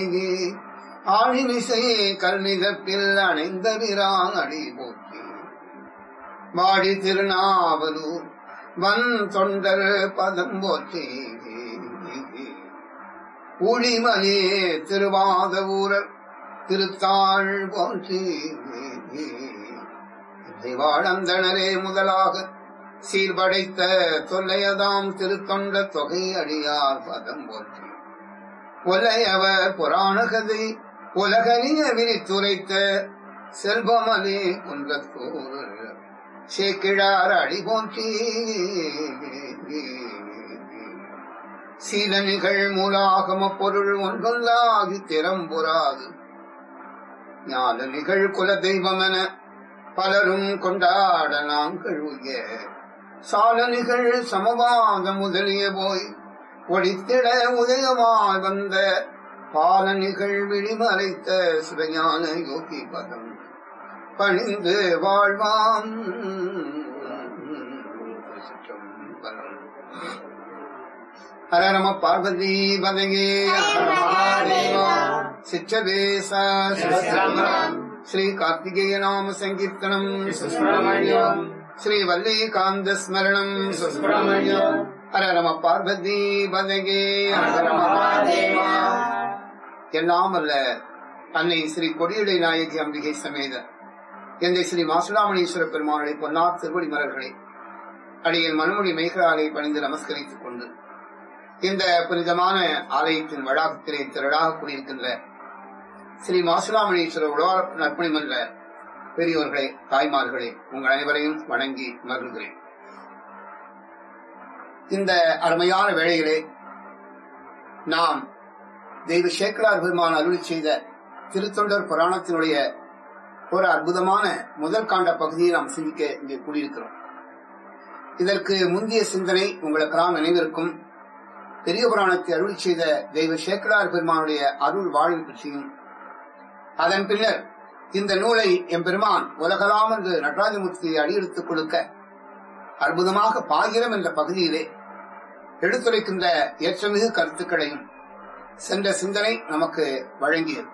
ஆழிமிசை கல்மிதப்பில் அணைந்த விரான் அடி போற்றி வாடி திருநாவலூர் வன் தொண்டர் பதம் போற்றி ஊழிமலே திருவாத ஊரர் திருத்தாள் போற்றி வாழந்தனரே முதலாக சீர்படைத்த தொல்லையதாம் திருத்தொண்ட தொகை அடியார் பதம் போற்றி ஒலையவ புராண கதை உலகறிய விரித்துரைத்த செல்வமலே குன்றத்தூர் சேக்கிழார் அடி போற்றி சீலனிகள் மூலாகம பொருள் ஒன்றொன்றாகி திறம்புறாது ஞான நிகழ் குல தெய்வமென பலரும் கொண்டாட நாங்கள் உய சாலனிகள் சமவாத முதலிய போய் ஒளித்திட உதயமாய் வந்த பாலனிகள் விழிமறைத்த சிவஞான யோகி பதம் பணிந்து வாழ்வாம் ஹர நம பார்வதி பதங்கே சிற்றவேச ஸ்ரீ கார்த்திகேய நாம சங்கீர்த்தனம் ஸ்ரீ வல்லிகாந்த ஸ்மரணம் ஹர நம பார்வதி பதங்கே எல்லாம் அல்ல அன்னை ஸ்ரீ கொடியுடை நாயகி அம்பிகை சமேத எந்தை ஸ்ரீ மாசுலாமணீஸ்வர பெருமானுடைய பொன்னார் திருவடி மலர்களை அடியில் மனுமொழி மெய்களாலை பணிந்து நமஸ்கரித்துக் கொண்டு இந்த புனிதமான ஆலயத்தின் வளாகத்திலே திரளாக கூடியிருக்கின்ற ஸ்ரீ மாசுலாமணீஸ்வரர் உலக நற்பணி மன்ற பெரியோர்களே தாய்மார்களே உங்கள் அனைவரையும் வணங்கி மகிழ்கிறேன் இந்த அருமையான வேளையிலே நாம் தெய்வ சேக்கலார் பெருமான் அருளி செய்த திருத்தொண்டர் புராணத்தினுடைய ஒரு அற்புதமான முதல் காண்ட பகுதியை நாம் சிந்திக்க இங்கே கூடியிருக்கிறோம் இதற்கு முந்தைய சிந்தனை உங்களுக்கெல்லாம் நினைவிருக்கும் பெரிய புராணத்தை அருளி செய்த தெய்வ சேக்கலார் பெருமானுடைய அருள் வாழ்வு பற்றியும் அதன் பின்னர் இந்த நூலை எம்பெருமான் உலகலாம் என்று நடராஜமூர்த்தியை அடியெடுத்துக் கொடுக்க அற்புதமாக பாகிரம் என்ற பகுதியிலே எடுத்துரைக்கின்ற ஏற்றமிகு கருத்துக்களையும் சென்ற சிந்தனை நமக்கு வழங்கியது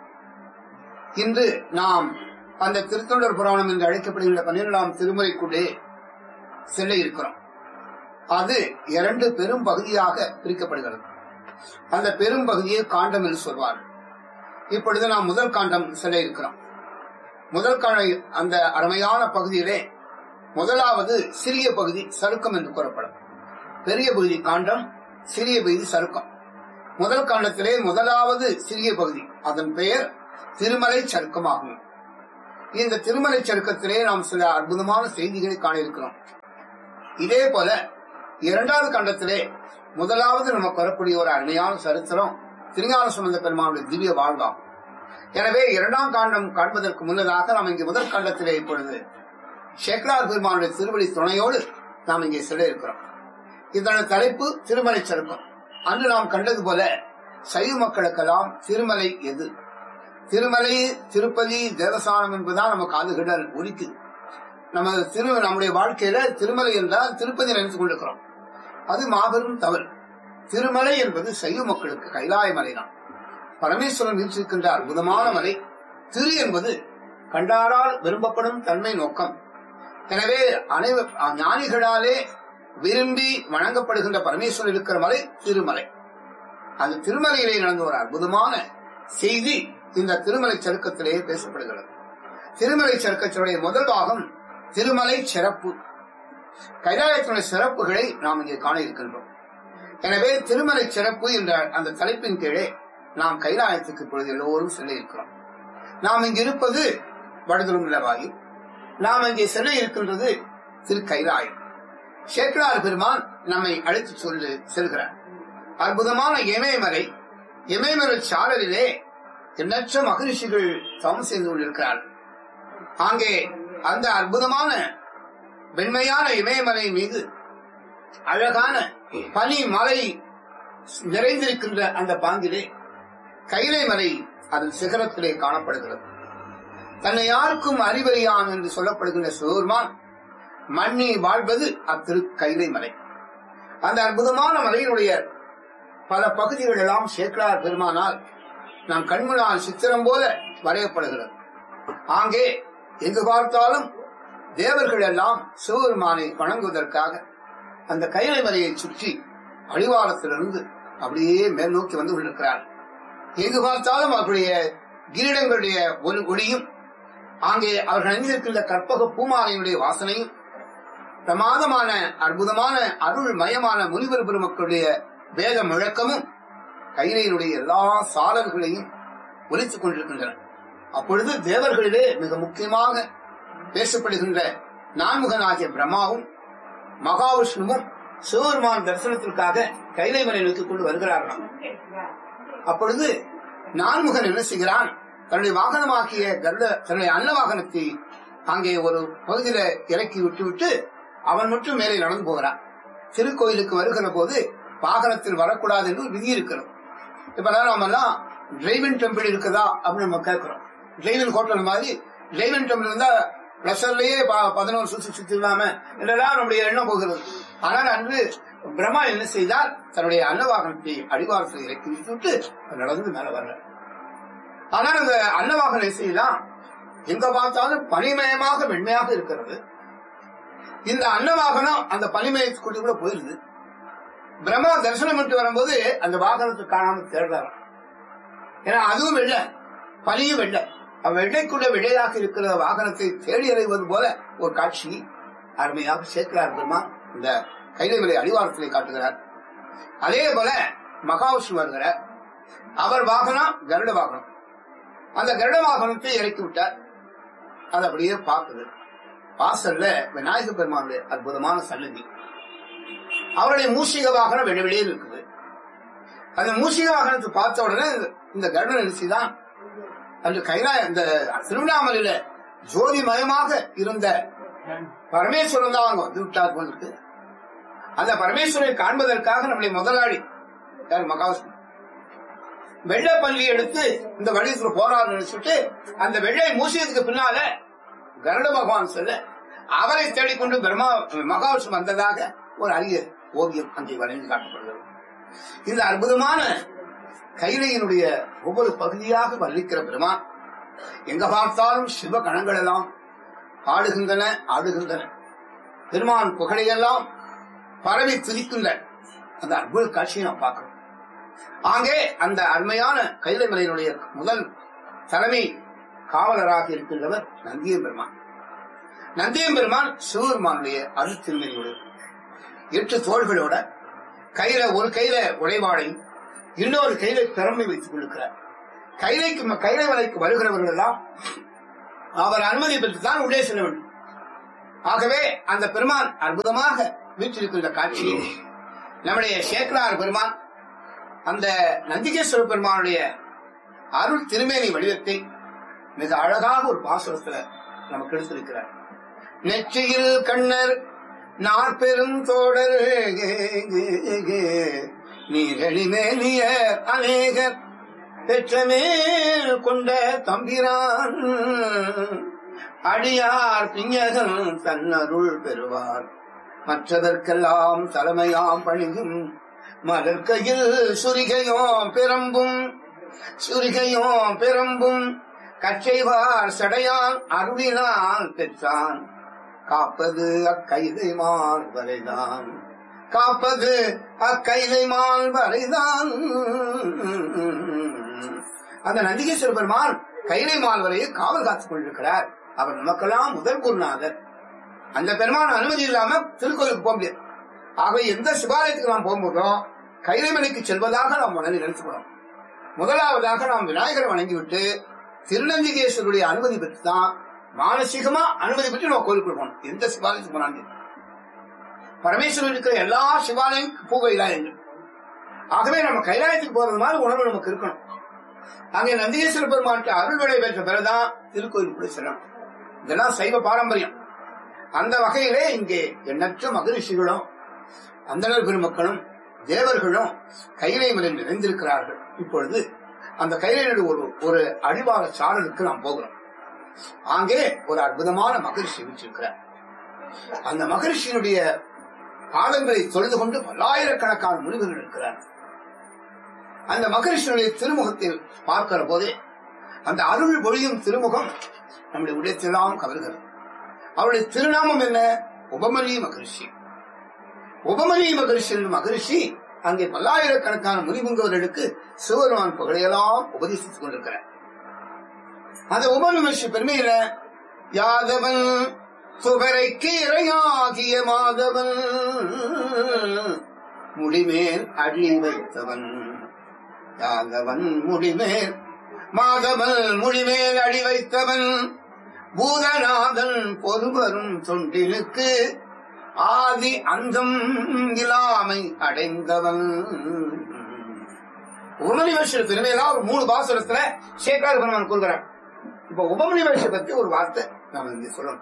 இன்று நாம் அந்த திருத்தொண்டர் புராணம் என்று அழைக்கப்படுகின்ற பன்னிரெண்டாம் திருமுறைக்குள்ளே செல்ல இருக்கிறோம் அது இரண்டு பெரும் பகுதியாக பிரிக்கப்படுகிறது அந்த பெரும் பகுதியை காண்டம் என்று சொல்வார் இப்பொழுது நாம் முதல் காண்டம் செல்ல இருக்கிறோம் முதல் காண அந்த அருமையான பகுதியிலே முதலாவது சிறிய பகுதி சருக்கம் என்று கூறப்படும் பெரிய பகுதி காண்டம் சிறிய பகுதி சருக்கம் முதல் காண்டத்திலே முதலாவது சிறிய பகுதி அதன் பெயர் திருமலை சருக்கமாகும் இந்த திருமலை சருக்கத்திலே நாம் சில அற்புதமான செய்திகளை காண இருக்கிறோம் இதே போல இரண்டாவது கண்டத்திலே முதலாவது நமக்கு வரக்கூடிய ஒரு அருமையான சரித்திரம் திருஞான சுமந்த பெருமானுடைய திவ்ய வாழ்வாகும் எனவே இரண்டாம் காண்டம் காண்பதற்கு முன்னதாக நாம் இங்கே முதல் காண்டத்திலே இப்பொழுது சேக்கலார் பெருமானுடைய திருவடி துணையோடு நாம் இங்கே செல்ல இருக்கிறோம் இதன தலைப்பு திருமலை சருக்கம் அன்று நாம் கண்டது போல சைவ மக்களுக்கெல்லாம் திருமலை எது திருமலை திருப்பதி தேவஸ்தானம் என்பதுதான் நம்ம காதுகிடல் ஒலிக்குது நம்ம திரு நம்முடைய வாழ்க்கையில திருமலை என்றால் திருப்பதி நினைத்துக் கொண்டிருக்கிறோம் அது மாபெரும் தவறு திருமலை என்பது சைவ மக்களுக்கு கைலாய மலை தான் பரமேஸ்வரன் வீற்றிருக்கின்ற அற்புதமான மலை திரு என்பது கண்டாரால் விரும்பப்படும் தன்மை நோக்கம் எனவே அனைவர் ஞானிகளாலே விரும்பி வணங்கப்படுகின்ற பரமேஸ்வரன் இருக்கிற மலை திருமலை அந்த திருமலையிலே நடந்த ஒரு அற்புதமான செய்தி இந்த திருமலை சருக்கத்திலே பேசப்படுகிறது திருமலை சருக்கத்தினுடைய முதல் பாகம் திருமலை சிறப்பு கைலாயத்தினுடைய சிறப்புகளை நாம் இங்கே காண இருக்கின்றோம் எனவே திருமலை சிறப்பு என்ற அந்த தலைப்பின் கீழே நாம் கைலாயத்துக்கு இப்பொழுது எல்லோரும் செல்ல இருக்கிறோம் நாம் இங்கு இருப்பது வடதுருமில்லவாயு நாம் இங்கே செல்ல இருக்கின்றது திரு கைலாயம் சேக்கலார் பெருமான் நம்மை அழைத்து சொல்லு செல்கிறார் அற்புதமான இமயமலை இமயமலை சாரலிலே எண்ணற்ற மகரிஷிகள் தவம் செய்து கொண்டிருக்கிறார்கள் அங்கே அந்த அற்புதமான வெண்மையான இமயமலை மீது அழகான பனி மலை நிறைந்திருக்கின்ற அந்த பாங்கிலே கைலை மலை அதன் சிகரத்திலே காணப்படுகிறது தன்னை யாருக்கும் அறிவறியான் என்று சொல்லப்படுகின்ற சிவபெருமான் மண்ணி வாழ்வது அத்திரு கைலை மலை அந்த அற்புதமான மலையினுடைய பல பகுதிகள் எல்லாம் சேக்கலார் பெருமானால் நம் கண்முன்னால் சித்திரம் போல வரையப்படுகிறது ஆங்கே எங்கு பார்த்தாலும் தேவர்கள் எல்லாம் சிவபெருமானை வணங்குவதற்காக அந்த கைலை மலையை சுற்றி அடிவாரத்திலிருந்து அப்படியே மேல் நோக்கி வந்து கொண்டிருக்கிறார் எங்கு பார்த்தாலும் அவர்களுடைய கிரீடங்களுடைய ஒளி- ஒளியும் அங்கே அவர்கள் அணிந்திருக்கின்ற கற்பக பூமாலையினுடைய வாசனையும் பிரமாதமான அற்புதமான அருள் மயமான முனிவர் பெருமக்களுடைய வேத முழக்கமும் கைலையினுடைய எல்லா சாலல்களையும் ஒலித்துக் கொண்டிருக்கின்றன அப்பொழுது தேவர்களிலே மிக முக்கியமாக பேசப்படுகின்ற நான்முகனாகிய பிரம்மாவும் மகாவிஷ்ணுவும் சிவபெருமான் தரிசனத்திற்காக கைலை மலை நோக்கிக் கொண்டு வருகிறார்களாம் அப்பொழுது நான்முகன் என்ன செய்கிறான் தன்னுடைய வாகனமாக்கிய கருட தன்னுடைய அன்ன வாகனத்தை அங்கே ஒரு பகுதியில இறக்கி விட்டுவிட்டு அவன் மட்டும் மேலே நடந்து போகிறான் திருக்கோயிலுக்கு வருகிற போது வாகனத்தில் வரக்கூடாது என்று ஒரு விதி இருக்கிறது இப்ப நாம எல்லாம் டிரைவிங் டெம்பிள் இருக்குதா அப்படின்னு நம்ம கேட்கிறோம் டிரைவிங் ஹோட்டல் மாதிரி டிரைவிங் டெம்பிள் இருந்தா பிளஸர்லயே பதினோரு சுத்தி சுத்தி இல்லாம இதெல்லாம் நம்முடைய எண்ணம் போகிறது ஆனால் அன்று பிரம்மா என்ன செய்தார் தன்னுடைய அன்னவாகனத்தை அடிவாரத்தில் இறக்கி விட்டுவிட்டு நடந்து மேல வர்ற ஆனால் அந்த அன்னவாகனம் என்ன செய்யலாம் எங்க பார்த்தாலும் பனிமயமாக வெண்மையாக இருக்கிறது இந்த அன்னவாகனம் அந்த பனிமயத்துக்குள்ள போயிருது பிரம்மா தரிசனம் பண்ணிட்டு வரும்போது அந்த வாகனத்தை காணாம தேடுறாராம் ஏன்னா அதுவும் வெள்ளை பனியும் வெள்ளை அவ வெள்ளைக்குள்ள வெள்ளையாக இருக்கிற வாகனத்தை தேடி அறைவது போல ஒரு காட்சி அருமையாக சேர்க்கிறார் பெருமா இந்த கைலைமலை அடிவாரத்திலே காட்டுகிறார் அதே போல மகாவிஷ்ணு வருகிறார் அவர் வாகனம் கருட வாகனம் அந்த கருட வாகனத்தை இறக்கி விட்டார் அது அப்படியே பார்க்குது வாசல்ல விநாயக பெருமானுடைய அற்புதமான சன்னதி அவருடைய மூஷிக வாகனம் வெளி வெளியே இருக்குது அந்த மூஷிக வாகனத்தை பார்த்த உடனே இந்த கருடன் நினைச்சுதான் அன்று கைலா இந்த திருவண்ணாமலையில ஜோதிமயமாக இருந்த பரமேஸ்வரன் தான் அவங்க வந்து விட்டார் போல இருக்கு அந்த பரமேஸ்வரனை காண்பதற்காக நம்முடைய முதலாளி யார் மகாவிஷ்ணு வெள்ளை பள்ளி எடுத்து இந்த வழித்துல போறாரு நினைச்சிட்டு அந்த வெள்ளை மூசியத்துக்கு பின்னால கருட பகவான் சொல்ல அவரை தேடிக்கொண்டு பிரம்மா மகாவிஷ்ணு வந்ததாக ஒரு அரிய ஓவியம் அங்கே வரைந்து காட்டப்படுகிறது இந்த அற்புதமான கைலையினுடைய ஒவ்வொரு பகுதியாக வர்ணிக்கிற பெருமான் எங்க பார்த்தாலும் சிவ கணங்கள் எல்லாம் ஆடுகின்றன ஆடுகின்றன பெருமான் புகழையெல்லாம் பரவி துதிக்கின்ற அந்த அற்புத காட்சியை நாம் பார்க்கிறோம் ஆங்கே அந்த அருமையான கைலை மலையினுடைய முதல் தலைமை காவலராக இருக்கின்றவர் நந்தியம் பெருமான் நந்தியம் பெருமான் சிவபெருமானுடைய அருள் திருமணியோடு எட்டு தோள்களோட கையில ஒரு கையில உடைவாளையும் இன்னொரு கையில திறமை வைத்துக் கொண்டிருக்கிறார் கைலைக்கு கைலை மலைக்கு வருகிறவர்கள் எல்லாம் அவர் அனுமதி பெற்று தான் உள்ளே செல்ல வேண்டும் ஆகவே அந்த பெருமான் அற்புதமாக வீற்றிருக்கின்ற காட்சி நம்முடைய சேக்கலார் பெருமான் அந்த நந்திகேஸ்வர பெருமானுடைய அருள் திருமேனி வடிவத்தை மிக அழகாக ஒரு பாசுரத்துல நமக்கு எடுத்திருக்கிறார் நெற்றியில் கண்ணர் நாற்பெரும் தோடர் நீரெளிமேலியர் அநேகர் பெற்றமேல் கொண்ட தம்பிரான் அடியார் பிஞகன் தன்னருள் பெறுவார் மற்றதற்கெல்லாம் தலைமையாம் பணியும் மலர்கையில் சுரிகையோம் பெரம்பும் சுரிகையோம் பெரம்பும் கச்சைவார் சடையான் அருளினால் பெற்றான் காப்பது அக்கைதை மால் வரைதான் காப்பது அக்கைதை மால் வரைதான் அந்த நந்திகேஸ்வர பெருமான் கைலை மால்வரையை காவல் காத்துக் கொண்டிருக்கிறார் அவர் நமக்கெல்லாம் முதல் குருநாதர் அந்த பெருமான அனுமதி இல்லாம திருக்கோயிலுக்கு போக முடியாது ஆக எந்த சிவாலயத்துக்கு நாம் போகும்போதோ கைலைமலைக்கு செல்வதாக நாம் முதலில் நினைச்சுக்கணும் முதலாவதாக நாம் விநாயகரை வணங்கிவிட்டு திருநந்திகேஸ்வருடைய அனுமதி பெற்று தான் மானசீகமா அனுமதி பெற்று நம்ம கோயிலுக்கு போகணும் எந்த சிவாலயத்துக்கு போனாலும் பரமேஸ்வரர் இருக்கிற எல்லா சிவாலயம் பூகைலாயங்கள் ஆகவே நம்ம கைலாயத்துக்கு போறது மாதிரி உணர்வு நமக்கு இருக்கணும் அங்கே நந்திகேஸ்வர பெருமானுக்கு அருள் விடை பெற்ற பிறகுதான் திருக்கோயிலுக்குள்ள செல்லணும் இதெல்லாம் சைவ பாரம்பரியம் அந்த வகையிலே இங்கே எண்ணற்ற மகரிஷிகளும் அந்தனர் பெருமக்களும் தேவர்களும் கைலை மலையில் நிறைந்திருக்கிறார்கள் இப்பொழுது அந்த கைலையினுடைய ஒரு ஒரு அடிவார சாரலுக்கு நாம் போகிறோம் அங்கே ஒரு அற்புதமான மகரிஷி வச்சிருக்கிறார் அந்த மகரிஷியினுடைய பாதங்களை தொழுது கொண்டு பல்லாயிரக்கணக்கான முனிவர்கள் இருக்கிறார் அந்த மகரிஷனுடைய திருமுகத்தில் பார்க்கிற போது அந்த அருள் பொழியும் திருமுகம் நம்முடைய உடையத்தெல்லாம் கவர்கிறது அவருடைய திருநாமம் என்ன உபமலி மகரிஷி உபமலி மகரிஷி என்னும் மகரிஷி அங்கே பல்லாயிரக்கணக்கான முனிபுங்கவர்களுக்கு சிவபெருமான் புகழையெல்லாம் உபதேசித்துக் கொண்டிருக்கிறார் அந்த உபமலி மகரிஷி பெருமையில யாதவன் சுகரைக்கு இரையாகிய மாதவன் முடிமேல் அழி வைத்தவன் யாதவன் முடிமேல் மாதவன் முடிமேல் அடி வைத்தவன் பூதநாதன் பொறுவரும் தொண்டினுக்கு ஆதி அந்தம் இல்லாமை அடைந்தவன் உபமணி வருஷ பெருமையெல்லாம் ஒரு மூணு பாசுரத்துல சேக்கார் பெருமான் கூறுகிறார் இப்ப உபமணி வருஷ பத்தி ஒரு வார்த்தை நாம இங்க சொல்லணும்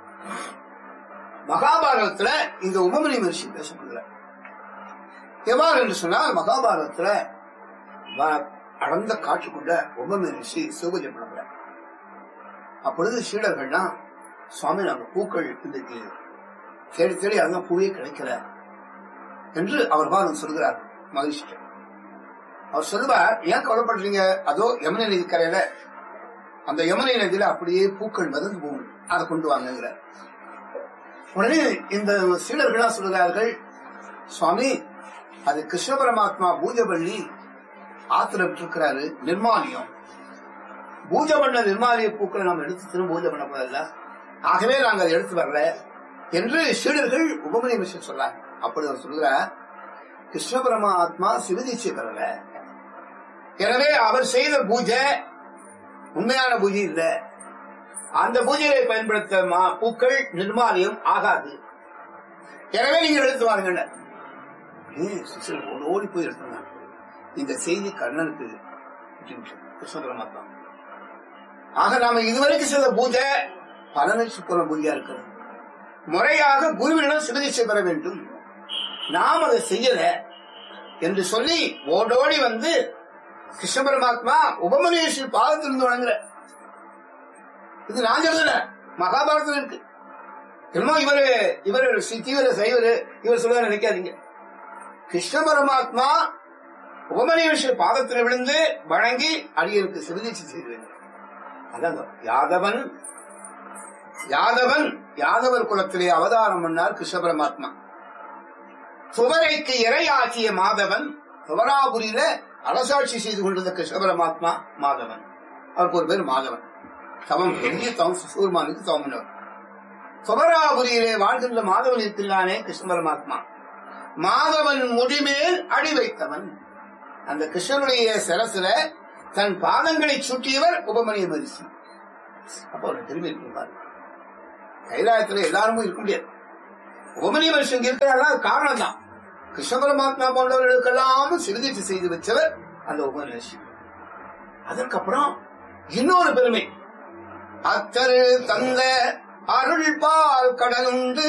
மகாபாரதத்துல இந்த உபமணி மகர்ஷி பேசப்படுகிறார் எவ்வாறு என்று சொன்னால் மகாபாரதத்துல வ- அடர்ந்த காற்றுக்குள்ள உபமணி ரிஷி சிவபூஜை பண்ணப்படுறார் அப்பொழுது சீடர்கள்லாம் சுவாமி நாங்க பூக்கள் இன்றைக்கு தேடி தேடி அங்க பூவே கிடைக்கல என்று அவர் பாதம் சொல்கிறார் மகிழ்ச்சி அவர் சொல்லுவார் ஏன் கவலைப்படுறீங்க அதோ யமுனை நதி கரையில அந்த யமுனை நதியில அப்படியே பூக்கள் மிதந்து போகும் அதை கொண்டு வாங்குகிறார் உடனே இந்த சீடர்களா சொல்கிறார்கள் சுவாமி அது கிருஷ்ண பரமாத்மா பூஜை பண்ணி ஆத்துல விட்டுருக்கிறாரு நிர்மாலியம் பூஜை பண்ண நிர்மாலிய பூக்களை நாம் எடுத்து திரும்ப பூஜை பண்ண போதில்ல ஆகவே நாங்கள் அதை எடுத்து வரல என்று சீடர்கள் உபமணி மிஷன் சொல்றாங்க அப்படி அவர் சொல்கிறார் கிருஷ்ண பரமாத்மா சிவதீட்சை பெறல எனவே அவர் செய்த பூஜை உண்மையான பூஜை இல்ல அந்த பூஜையை பயன்படுத்த மா- பூக்கள் நிர்மாலியம் ஆகாது எனவே நீங்க எடுத்து வாருங்க சிஷியர்கள் ஓடி போய் எடுத்தாங்க இந்த செய்தி கர்ணனுக்கு விட்டுவிட்டது. கிருஷ்ண பரமாத்மா ஆக நாம இதுவரைக்கும் செய்த பூஜை பலனற்று போன பூஜையா இருக்கிறது முறையாக குருவிடம் சிவதீட்சை பெற வேண்டும் நாம் அதை செய்யல என்று சொல்லி ஓடோடி வந்து கிருஷ்ண பரமாத்மா உபமனேஸ்வரி பாதத்திலிருந்து வணங்குற இது நான் சொல்லல மகாபாரதம் இருக்கு என்னமோ இவரு இவர் தீவிர சைவரு இவர் சொல்ல நினைக்காதீங்க கிருஷ்ண பரமாத்மா உபமனேஸ்வரி பாதத்தில் விழுந்து வணங்கி அடியருக்கு சிவதீட்சை செய்து வேண்டும் அதான் யாதவன் யாதவன் யாதவர் குலத்திலே அவதாரம் பண்ணார் கிருஷ்ண பரமாத்மா சுவரைக்கு இரையாக்கிய மாதவன் சுவராபுரியில அரசாட்சி செய்து கொண்டிருந்த கிருஷ்ண பரமாத்மா மாதவன் அவருக்கு ஒரு பேர் மாதவன் தவம் பெரிய தவம் சூர்மானுக்கு தவம் பண்ணவர் சுவராபுரியிலே வாழ்கின்ற மாதவன் இருக்கின்றானே கிருஷ்ண பரமாத்மா மாதவன் முடிமேல் அடி வைத்தவன் அந்த கிருஷ்ணனுடைய சிரசுல தன் பாதங்களை சுட்டியவர் உபமணிய மரிசி அப்ப அவர் திரும்பி இருப்பார் கைலாயத்துல எல்லாருமே இருக்க முடியாது உபமணிய மனுஷன் இருக்கிறாரா அது காரணம் தான் கிருஷ்ண பரமாத்மா போன்றவர்களுக்கெல்லாம் சிறுதீட்சி செய்து வச்சவர் அந்த உபமனிஷன் அதற்கப்புறம் இன்னொரு பெருமை அத்தரு தந்த அருள் பால் கடலுண்டு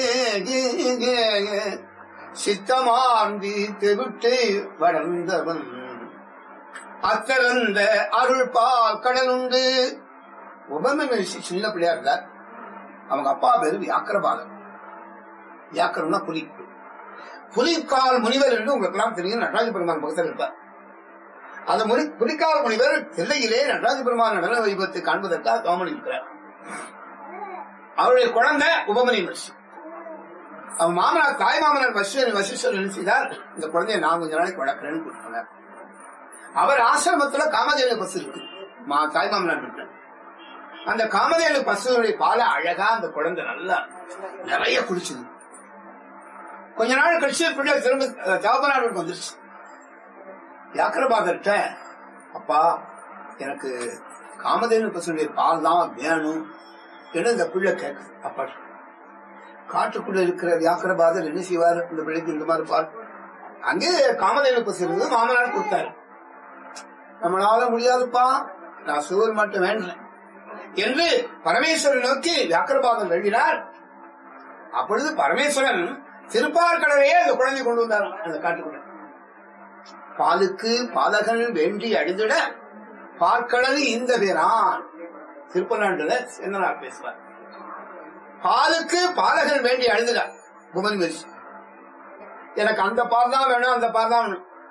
சித்தமாந்தி தெவிட்டு வளர்ந்தவன் அத்தரந்த அருள் பால் கடலுண்டு உபமனிஷி சின்ன பிள்ளையா இருந்தார் அவங்க அப்பா பேரு வியாக்கரபாலன் வியாக்கரம்னா புலி புலிக்கால் முனிவர் என்று உங்களுக்கு எல்லாம் தெரியும் நடராஜ பெருமான் பக்கத்தில் இருப்பார் அந்த முனி புலிக்கால் முனிவர் தில்லையிலே நடராஜ பெருமான் நடன வைபத்தை காண்பதற்காக தோமணி இருக்கிறார் அவருடைய குழந்தை உபமணி மனுஷி அவன் மாமனார் தாய் மாமனார் வசிஷ்டர் வசிஷ்டர் என்ன செய்தார் இந்த குழந்தைய நான் கொஞ்ச நாளைக்கு வளர்க்கிறேன்னு கொடுத்தார் அவர் ஆசிரமத்துல காமதேவ பசு இருக்கு மா தாய் மாமனார் வீட்டுல அந்த காமதேவ பசுடைய பாலை அழகா அந்த குழந்தை நல்லா நிறைய குடிச்சது கொஞ்ச நாள் கழிச்சு பிள்ளை திரும்ப தகப்பனாருக்கு வந்துருச்சு வியாக்கரபாதர்கிட்ட அப்பா எனக்கு காமதேனு பசுடைய பால் தான் வேணும் என்று இந்த பிள்ளை கேட்குது அப்பா காட்டுக்குள்ள இருக்கிற வியாக்கரபாதர் என்ன செய்வார் இந்த பிள்ளைக்கு இந்த மாதிரி பால் அங்கே காமதேனு பசு இருந்தது மாமனார் கொடுத்தாரு நம்மளால முடியாதுப்பா நான் சுவர் மட்டும் வேண்டேன் என்று பரமேஸ்வரன் நோக்கி வியாக்கரபாதம் வேண்டினார் அப்பொழுது பரமேஸ்வரன் திருப்பார்கடலையே அந்த குழந்தை கொண்டு வந்தார் அந்த காட்டுக்குள்ள பாலுக்கு பாலகன் வேண்டி அழிந்திட பார்க்கடல் இந்த பேரான் திருப்பநாண்டுல சென்னனார் பேசுவார் பாலுக்கு பாலகன் வேண்டி அழுதுடா புவன் மெரிசி எனக்கு அந்த பால் தான் வேணும் அந்த பால் தான் வேணும்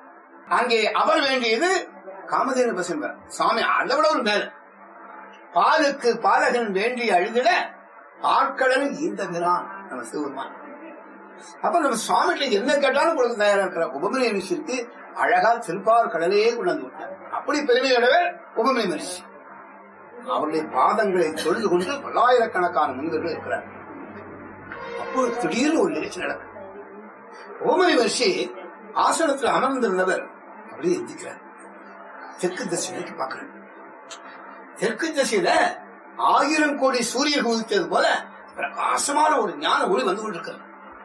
அங்கே அவர் வேண்டியது காமதேனு பசும்பர் சுவாமி அதை விட ஒரு மேல பாலுக்கு பாலகன் வேண்டி அழுதிட ஆட்களன் இந்த பிரான் நம்ம சிவருமான் அப்ப நம்ம சுவாமிகிட்ட என்ன கேட்டாலும் கொடுக்க தயாரா இருக்கிற உபமணி மனுஷருக்கு அழகா திருப்பார் கடலையே கொண்டாந்து விட்டார் அப்படி பெருமையுடையவர் உபமணி மனுஷி அவருடைய பாதங்களை தொழுது கொண்டு பல்லாயிரக்கணக்கான முனிவர்கள் இருக்கிறார் அப்போ திடீர்னு ஒரு நிகழ்ச்சி நடக்கும் உபமணி மனுஷி ஆசனத்தில் அமர்ந்திருந்தவர் அப்படியே எந்திக்கிறார் தெற்கு திசை நோக்கி பார்க்கிறார் தெற்கு திசையில ஆயிரம் கோடி சூரியன் உதித்தது போல பிரகாசமான ஒரு ஞான ஒளி வந்து கொண்டிருக்கிறது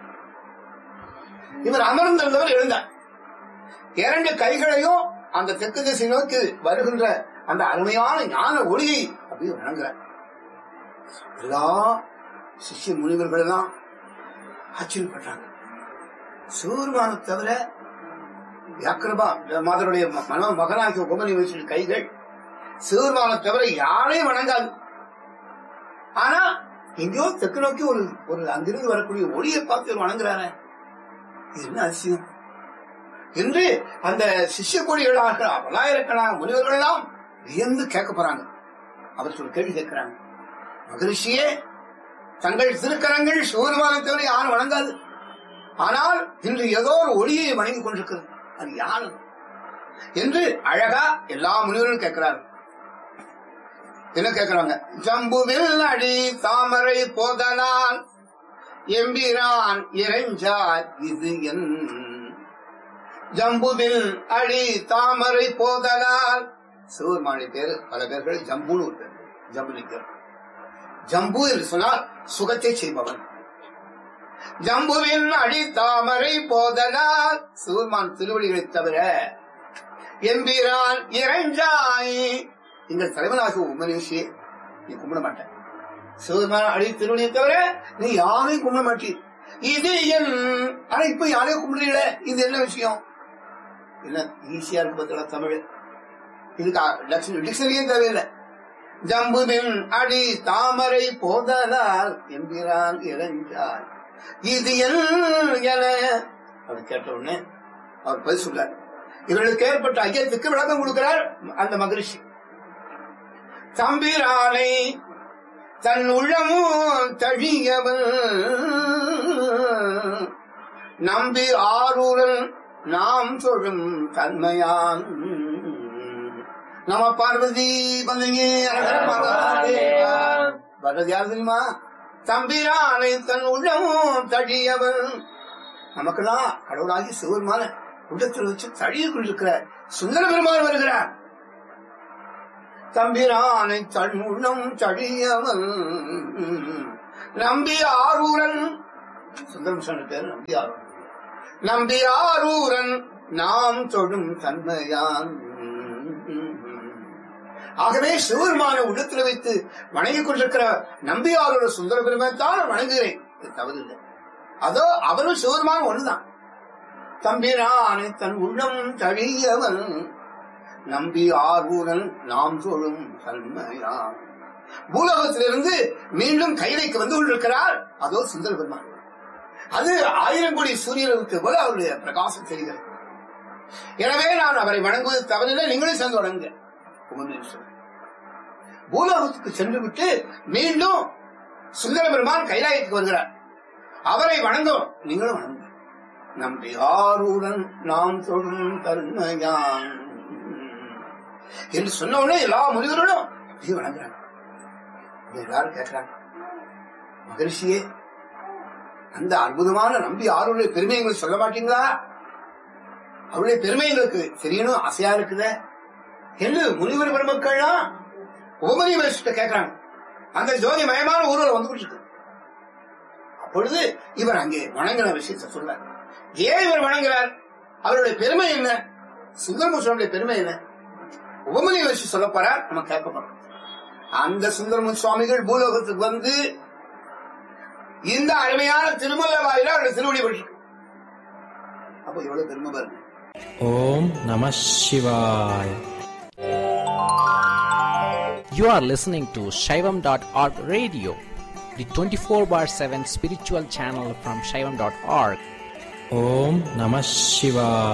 இவர் அமர்ந்திருந்தவர் எழுந்தார் இரண்டு கைகளையும் அந்த தெற்கு திசை நோக்கி வருகின்ற அந்த அருமையான ஞான ஒளியை அப்படியே வணங்குறார் எல்லா சிஷ்ய முனிவர்கள் எல்லாம் ஆச்சரியப்படுறாங்க சிவருமான தவிர வியாக்கிரபா மாதருடைய மன மகனாகிய உபமணி வச்சு கைகள் சிவருமான தவிர யாரையும் வணங்காது ஆனா எங்கேயோ தெற்கு நோக்கி ஒரு ஒரு அங்கிருந்து வரக்கூடிய ஒளியை பார்த்து இவர் வணங்குறாரு இது என்ன அதிசயம் என்று அந்த சிஷ்ய கொடிகளாக பல்லாயிரக்கணக்கான முனிவர்கள் எல்லாம் வியந்து கேட்க போறாங்க அவர் சொல்ல கேள்வி கேட்கிறாங்க மகரிஷியே தங்கள் திருக்கரங்கள் சிவருமான தவிர யாரும் வணங்காது ஆனால் இன்று ஏதோ ஒரு ஒளியை வணங்கி கொண்டிருக்கிறது அது யாரு என்று அழகா எல்லா முனிவர்களும் கேட்கிறார்கள் என்ன கேட்கிறாங்க ஜம்புவில் அடி தாமரை போதனால் எம்பிரான் இறைஞ்சார் இது என் ஜம்புவில் அடி தாமரை போதலால் சிவருமானி பேரு பல பேர்கள் ஜம்புன்னு ஒரு பேர் ஜம்பு நிற்கிறார் ஜம்பு என்று சொன்னால் சுகத்தை செய்பவன் ஜம்புவின் அடி தாமரை போதலால் சிவருமான் திருவடிகளை தவிர எம்பிரான் இறைஞ்சாய் எங்கள் தலைவனாக உமரிஷியே நீ கும்பிட மாட்டேன் சிவருமான அடி திருவடியை தவிர நீ யாரையும் கும்பிட மாட்டீர் இது என் ஆனா இப்ப யாரையும் கும்பிடுறீங்களே இது என்ன விஷயம் என்ன ஈஸியா இருக்கு பத்தில தமிழ் இதுக்கு டிக்ஷனரியே தேவையில்லை ஜம்புவின் அடி தாமரை போதலால் எம்பிரான் இறைஞ்சார் இது என் என அவர் கேட்ட உடனே அவர் பதில் சொல்றார் இவர்களுக்கு ஏற்பட்ட ஐயத்துக்கு விளக்கம் கொடுக்கிறார் அந்த மகரிஷி தம்பிரானை தன் உள்ளமும் தழியவன் நம்பி ஆரூரன் நாம் சொல்லும் தன்மையான் நம பார்வதி பந்தங்கே வர்றது யார் தெரியுமா தம்பிரானை தன் உள்ளமும் தழியவன் நமக்கெல்லாம் கடவுளாகி சிவருமான உள்ளத்தில் வச்சு தழிய கொண்டிருக்கிற சுந்தர பெருமான் வருகிறார் தம்பிரானை தன் உள்ளம் தழியவன் நம்பி ஆரூரன் சுந்தரம் சொன்ன பேரு நம்பி ஆரூரன் நம்பி ஆரூரன் நாம் தொடும் தன்மையான் ஆகவே சிவருமான உள்ளத்தில் வைத்து வணங்கிக் கொண்டிருக்கிற நம்பியாரோட சுந்தர பெருமைத்தான் வணங்குகிறேன் இது தவறில்லை அதோ அவரும் சிவருமான ஒண்ணுதான் தம்பிரானை தன் உள்ளம் தழியவன் நம்பி ஆரூரன் நாம் தொழும் தன்மையான் பூலோகத்திலிருந்து மீண்டும் கைலைக்கு வந்து கொண்டிருக்கிறார் அதோ சுந்தர பெருமான் அது ஆயிரம் கோடி சூரியனுக்கு போல அவருடைய பிரகாசம் தெரிகிறது எனவே நான் அவரை வணங்குவது தவறில்லை நீங்களும் சேர்ந்து வணங்குங்க பூலோகத்துக்கு சென்று விட்டு மீண்டும் சுந்தர பெருமான் கைலாயத்துக்கு வருகிறார் அவரை வணங்கும் நீங்களும் வணங்குங்க நம்பி ஆரூரன் நாம் தொழும் தருமையான் என்று சொன்ன உடனே எல்லா முனிவர்களும் அப்படியே வணங்குறாங்க எல்லாரும் கேட்கிறாங்க மகரிஷியே அந்த அற்புதமான நம்பி ஆறுடைய பெருமை எங்களுக்கு சொல்ல மாட்டீங்களா அவருடைய பெருமை எங்களுக்கு தெரியணும் ஆசையா இருக்குத என்று முனிவர் பெருமக்கள்லாம் உபமணி மனுஷத்தை கேட்கிறாங்க அந்த ஜோதி மயமான ஊரில் வந்து இருக்கு அப்பொழுது இவர் அங்கே வணங்கின விஷயத்தை சொல்றார் ஏன் இவர் வணங்குறார் அவருடைய பெருமை என்ன சுந்தரமுஷனுடைய பெருமை என்ன உபமணி மனுஷன் சொல்ல போறார் நம்ம கேட்க போறோம் அந்த சுந்தரமு சுவாமிகள் பூலோகத்துக்கு வந்து இந்த அருமையான திருமல்ல வாயில அவருடைய திருவடி பட்டிருக்கு அப்ப எவ்வளவு பெருமை பாருங்க Om Namah Shivaya. You are listening to Shaivam.org radio, the 24 bar 7 spiritual channel from Shaivam.org. Om Namah Shivaya.